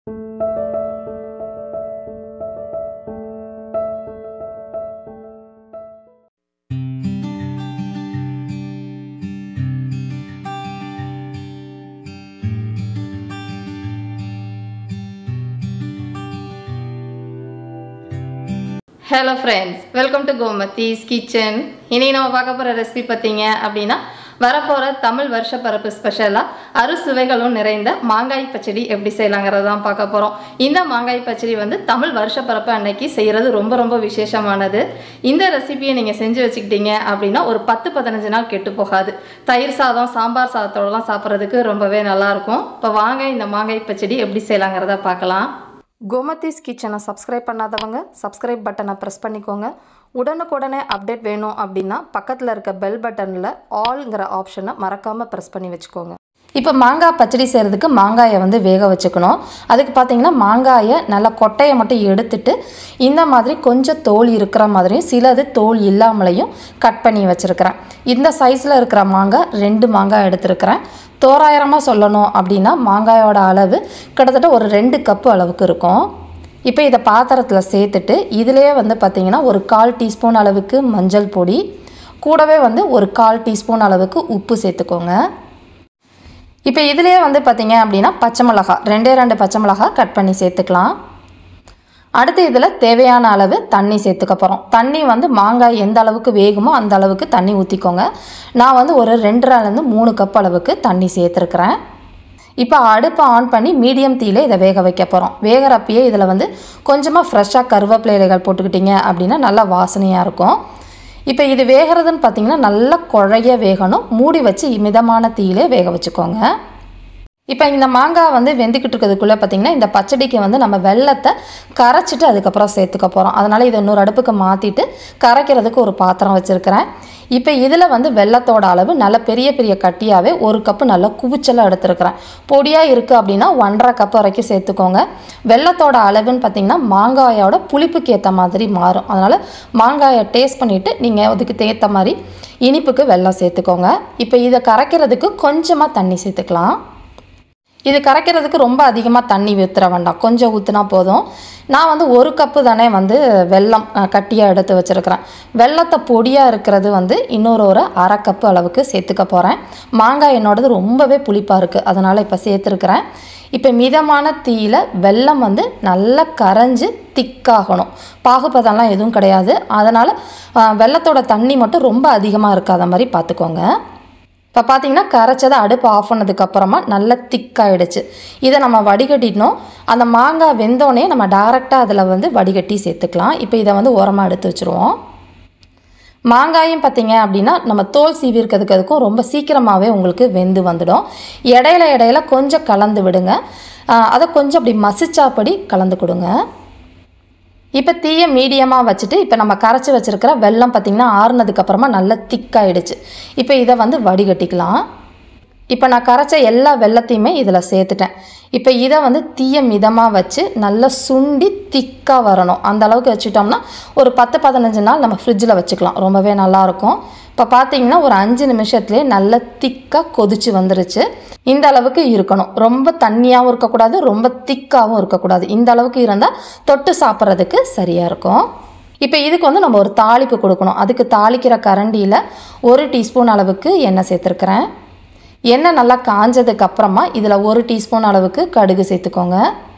hello friends welcome to Gomathi's kitchen இன்னைக்கு நம்ம பார்க்க போகிற ரெசிபி பார்த்தீங்க அப்படின்னா வரப்போகிற தமிழ் வருஷ பரப்பு ஸ்பெஷலாக அறுசுவைகளும் நிறைந்த மாங்காய் பச்சடி எப்படி செய்யலாங்கிறது தான் பார்க்க போகிறோம் இந்த மாங்காய் பச்சடி வந்து தமிழ் வருஷ பரப்பு அன்னைக்கு செய்கிறது ரொம்ப ரொம்ப விசேஷமானது இந்த ரெசிபியை நீங்கள் செஞ்சு வச்சுக்கிட்டீங்க அப்படின்னா ஒரு பத்து பதினஞ்சு நாள் கெட்டு போகாது தயிர் சாதம் சாம்பார் சாதத்தோடலாம் சாப்பிட்றதுக்கு ரொம்பவே நல்லாயிருக்கும் இப்போ வாங்க இந்த மாங்காய் பச்சடி எப்படி செய்யலாங்கிறத பார்க்கலாம் கோமதிஸ் கிச்சனை சப்ஸ்கிரைப் பண்ணாதவங்க சப்ஸ்கிரைப் பட்டனை ப்ரெஸ் பண்ணிக்கோங்க உடனுக்குடனே அப்டேட் வேணும் அப்படின்னா பக்கத்தில் இருக்க பெல் பட்டனில் ஆல்ங்கிற ஆப்ஷனை மறக்காமல் ப்ரெஸ் பண்ணி வச்சுக்கோங்க இப்போ மாங்காய் பச்சடி செய்கிறதுக்கு மாங்காயை வந்து வேக வச்சுக்கணும் அதுக்கு பார்த்தீங்கன்னா மாங்காயை நல்லா கொட்டையை மட்டும் எடுத்துட்டு இந்த மாதிரி கொஞ்சம் தோல் இருக்கிற மாதிரியும் சிலது தோல் இல்லாமலையும் கட் பண்ணி வச்சுருக்கிறேன் இந்த சைஸில் இருக்கிற மாங்காய் ரெண்டு மாங்காய் எடுத்திருக்கிறேன் தோராயிரமாக சொல்லணும் அப்படின்னா மாங்காயோட அளவு கிட்டத்தட்ட ஒரு ரெண்டு கப்பு அளவுக்கு இருக்கும் இப்போ இதை பாத்திரத்தில் சேர்த்துட்டு இதிலேயே வந்து பார்த்திங்கன்னா ஒரு கால் டீஸ்பூன் அளவுக்கு மஞ்சள் பொடி கூடவே வந்து ஒரு கால் டீஸ்பூன் அளவுக்கு உப்பு சேர்த்துக்கோங்க இப்போ இதிலேயே வந்து பார்த்திங்க அப்படின்னா பச்சை மிளகா ரெண்டே ரெண்டு பச்சை மிளகா கட் பண்ணி சேர்த்துக்கலாம் அடுத்து இதில் தேவையான அளவு தண்ணி சேர்த்துக்க போகிறோம் தண்ணி வந்து மாங்காய் எந்த அளவுக்கு வேகுமோ அந்த அளவுக்கு தண்ணி ஊற்றிக்கோங்க நான் வந்து ஒரு ரெண்டரைலேருந்து மூணு கப் அளவுக்கு தண்ணி சேர்த்துருக்குறேன் இப்போ அடுப்பை ஆன் பண்ணி மீடியம் தீயில இதை வேக வைக்க போகிறோம் வேகிறப்பயே இதில் வந்து கொஞ்சமாக ஃப்ரெஷ்ஷாக கருவேப்பிலைகள் போட்டுக்கிட்டிங்க அப்படின்னா நல்லா வாசனையாக இருக்கும் இப்போ இது வேகிறதுன்னு பார்த்தீங்கன்னா நல்லா குழைய வேகணும் மூடி வச்சு மிதமான தீயிலே வேக வச்சுக்கோங்க இப்போ இந்த மாங்காய் வந்து வெந்துக்கிட்டு இருக்கிறதுக்குள்ளே பார்த்தீங்கன்னா இந்த பச்சடிக்கு வந்து நம்ம வெள்ளத்தை கரைச்சிட்டு அதுக்கப்புறம் சேர்த்துக்க போகிறோம் அதனால் இதை இன்னொரு அடுப்புக்கு மாற்றிட்டு கரைக்கிறதுக்கு ஒரு பாத்திரம் வச்சுருக்கிறேன் இப்போ இதில் வந்து வெள்ளத்தோட அளவு நல்ல பெரிய பெரிய கட்டியாகவே ஒரு கப்பு நல்லா குவிச்சலாக எடுத்துருக்கிறேன் பொடியாக இருக்குது அப்படின்னா ஒன்றரை கப் வரைக்கும் சேர்த்துக்கோங்க வெள்ளத்தோட அளவுன்னு பார்த்தீங்கன்னா மாங்காயோட புளிப்புக்கு ஏற்ற மாதிரி மாறும் அதனால் மாங்காயை டேஸ்ட் பண்ணிவிட்டு நீங்கள் அதுக்கு ஏற்ற மாதிரி இனிப்புக்கு வெள்ளம் சேர்த்துக்கோங்க இப்போ இதை கரைக்கிறதுக்கு கொஞ்சமாக தண்ணி சேர்த்துக்கலாம் இது கரைக்கிறதுக்கு ரொம்ப அதிகமாக தண்ணி ஊற்றுற வேண்டாம் கொஞ்சம் ஊற்றினா போதும் நான் வந்து ஒரு கப்பு தானே வந்து வெல்லம் கட்டியாக எடுத்து வச்சுருக்கிறேன் வெள்ளத்தை பொடியாக இருக்கிறது வந்து இன்னொரு ஒரு அரை கப்பு அளவுக்கு சேர்த்துக்க போகிறேன் மாங்காய் என்னோடது ரொம்பவே புளிப்பாக இருக்குது அதனால் இப்போ சேர்த்துருக்குறேன் இப்போ மிதமான தீயில் வெல்லம் வந்து நல்லா கரைஞ்சி திக்காகணும் பாகுபதம்லாம் எதுவும் கிடையாது அதனால் வெள்ளத்தோட தண்ணி மட்டும் ரொம்ப அதிகமாக இருக்காத மாதிரி பார்த்துக்கோங்க இப்போ பார்த்தீங்கன்னா கரைச்சதை அடுப்பு ஆஃப் பண்ணதுக்கப்புறமா நல்லா திக்காயிடுச்சு இதை நம்ம வடிகட்டிட்டோம் அந்த மாங்காய் வெந்தோடனே நம்ம டேரெக்டாக அதில் வந்து வடிகட்டி சேர்த்துக்கலாம் இப்போ இதை வந்து உரமாக எடுத்து வச்சுருவோம் மாங்காயும் பார்த்தீங்க அப்படின்னா நம்ம தோல் சீவி இருக்கிறதுக்கு அதுக்கும் ரொம்ப சீக்கிரமாகவே உங்களுக்கு வெந்து வந்துடும் இடையில இடையில கொஞ்சம் கலந்து விடுங்க அதை கொஞ்சம் அப்படி மசிச்சாப்படி கலந்து கொடுங்க இப்போ தீயை மீடியமாக வச்சுட்டு இப்போ நம்ம கரைச்சி வச்சுருக்கிற வெல்லம் பார்த்திங்கன்னா ஆறுனதுக்கப்புறமா நல்லா திக்காயிடுச்சு இப்போ இதை வந்து வடிகட்டிக்கலாம் இப்போ நான் கரைச்ச எல்லா வெள்ளத்தையுமே இதில் சேர்த்துட்டேன் இப்போ இதை வந்து தீய மிதமாக வச்சு நல்லா சுண்டி திக்காக வரணும் அந்த அளவுக்கு வச்சுட்டோம்னா ஒரு பத்து பதினஞ்சு நாள் நம்ம ஃப்ரிட்ஜில் வச்சுக்கலாம் ரொம்பவே நல்லாயிருக்கும் இப்போ பார்த்தீங்கன்னா ஒரு அஞ்சு நிமிஷத்துலேயே நல்லா திக்காக கொதிச்சு வந்துருச்சு இந்த அளவுக்கு இருக்கணும் ரொம்ப தண்ணியாகவும் இருக்கக்கூடாது ரொம்ப திக்காகவும் இருக்கக்கூடாது இந்த அளவுக்கு இருந்தால் தொட்டு சாப்பிட்றதுக்கு சரியாக இருக்கும் இப்போ இதுக்கு வந்து நம்ம ஒரு தாளிப்பு கொடுக்கணும் அதுக்கு தாளிக்கிற கரண்டியில் ஒரு டீஸ்பூன் அளவுக்கு எண்ணெய் சேர்த்துருக்குறேன் எண்ணெய் நல்லா காஞ்சதுக்கு அப்புறமா இதில் ஒரு டீஸ்பூன் அளவுக்கு கடுகு சேர்த்துக்கோங்க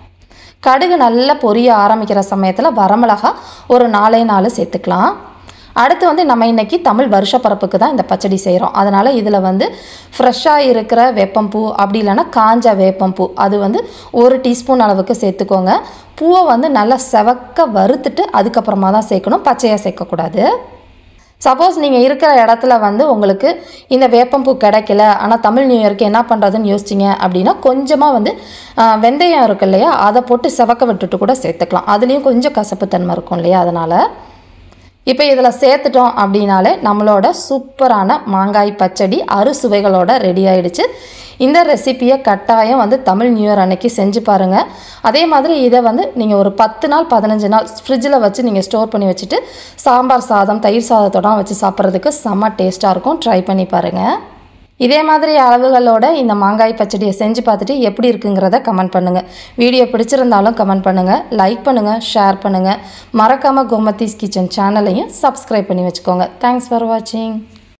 கடுகு நல்லா பொரிய ஆரம்பிக்கிற சமயத்தில் வரமிளகா ஒரு நாலே நாலு சேர்த்துக்கலாம் அடுத்து வந்து நம்ம இன்றைக்கி தமிழ் வருஷப்பரப்புக்கு தான் இந்த பச்சடி செய்கிறோம் அதனால் இதில் வந்து ஃப்ரெஷ்ஷாக இருக்கிற வேப்பம்பூ அப்படி இல்லைன்னா காஞ்ச வேப்பம்பூ அது வந்து ஒரு டீஸ்பூன் அளவுக்கு சேர்த்துக்கோங்க பூவை வந்து நல்லா செவக்க வறுத்துட்டு அதுக்கப்புறமா தான் சேர்க்கணும் பச்சையாக சேர்க்கக்கூடாது சப்போஸ் நீங்கள் இருக்கிற இடத்துல வந்து உங்களுக்கு இந்த வேப்பம்பூ கிடைக்கல ஆனால் தமிழ் நியூ இயர்க்கு என்ன பண்ணுறதுன்னு யோசிச்சிங்க அப்படின்னா கொஞ்சமாக வந்து வெந்தயம் இருக்கு இல்லையா அதை போட்டு செவக்க விட்டுட்டு கூட சேர்த்துக்கலாம் அதுலேயும் கொஞ்சம் கசப்புத்தன்மை இருக்கும் இல்லையா அதனால் இப்போ இதில் சேர்த்துட்டோம் அப்படின்னாலே நம்மளோட சூப்பரான மாங்காய் பச்சடி அறுசுவைகளோட ரெடி ஆயிடுச்சு இந்த ரெசிப்பியை கட்டாயம் வந்து தமிழ் நியூ இயர் அன்னைக்கு செஞ்சு பாருங்கள் அதே மாதிரி இதை வந்து நீங்கள் ஒரு பத்து நாள் பதினஞ்சு நாள் ஃப்ரிட்ஜில் வச்சு நீங்கள் ஸ்டோர் பண்ணி வச்சுட்டு சாம்பார் சாதம் தயிர் சாதத்தோட வச்சு சாப்பிட்றதுக்கு செம்ம டேஸ்ட்டாக இருக்கும் ட்ரை பண்ணி பாருங்கள் இதே மாதிரி அளவுகளோட இந்த மாங்காய் பச்சடியை செஞ்சு பார்த்துட்டு எப்படி இருக்குங்கிறத கமெண்ட் பண்ணுங்கள் வீடியோ பிடிச்சிருந்தாலும் கமெண்ட் பண்ணுங்கள் லைக் பண்ணுங்கள் ஷேர் பண்ணுங்கள் மறக்காமல் கோமத்தீஸ் கிச்சன் சேனலையும் சப்ஸ்கிரைப் பண்ணி வச்சுக்கோங்க தேங்க்ஸ் ஃபார் வாட்சிங்